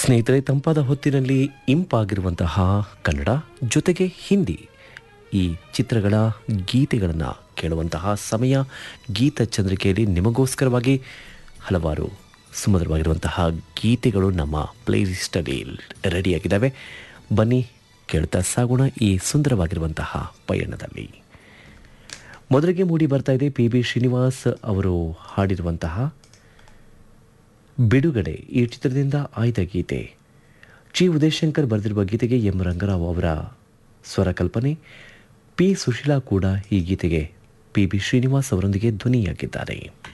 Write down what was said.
ಸ್ನೇಹಿತರೆ ತಂಪಾದ ಹೊತ್ತಿನಲ್ಲಿ ಇಂಪಾಗಿರುವಂತಹ ಕನ್ನಡ ಜೊತೆಗೆ ಹಿಂದಿ ಈ ಚಿತ್ರಗಳ ಗೀತೆಗಳನ್ನು ಕೇಳುವಂತಹ ಸಮಯ ಗೀತ ಚಂದ್ರಿಕೆಯಲ್ಲಿ ನಿಮಗೋಸ್ಕರವಾಗಿ ಹಲವಾರು ಸುಮಧುರವಾಗಿರುವಂತಹ ಗೀತೆಗಳು ನಮ್ಮ ಪ್ಲೇಲಿಸ್ಟಲ್ಲಿ ರೆಡಿಯಾಗಿದ್ದಾವೆ ಬನ್ನಿ ಕೇಳ್ತಾ ಸಾಗೋಣ ಈ ಸುಂದರವಾಗಿರುವಂತಹ ಪಯಣದಲ್ಲಿ ಮೊದಲಿಗೆ ಮೂಡಿ ಬರ್ತಾ ಇದೆ ಪಿ ಬಿ ಶ್ರೀನಿವಾಸ್ ಅವರು ಹಾಡಿರುವಂತಹ ಬಿಡುಗಡೆ ಈ ಚಿತ್ರದಿಂದ ಆಯ್ದ ಗೀತೆ ಜಿ ಉದಯಶಂಕರ್ ಬರೆದಿರುವ ಗೀತೆಗೆ ಎಂ ರಂಗರಾವ್ ಅವರ ಸ್ವರ ಕಲ್ಪನೆ ಪಿ ಸುಶೀಲಾ ಕೂಡ ಈ ಗೀತೆಗೆ ಪಿ ಬಿ ಶ್ರೀನಿವಾಸ್ ಅವರೊಂದಿಗೆ ಧ್ವನಿಯಾಗಿದ್ದಾರೆ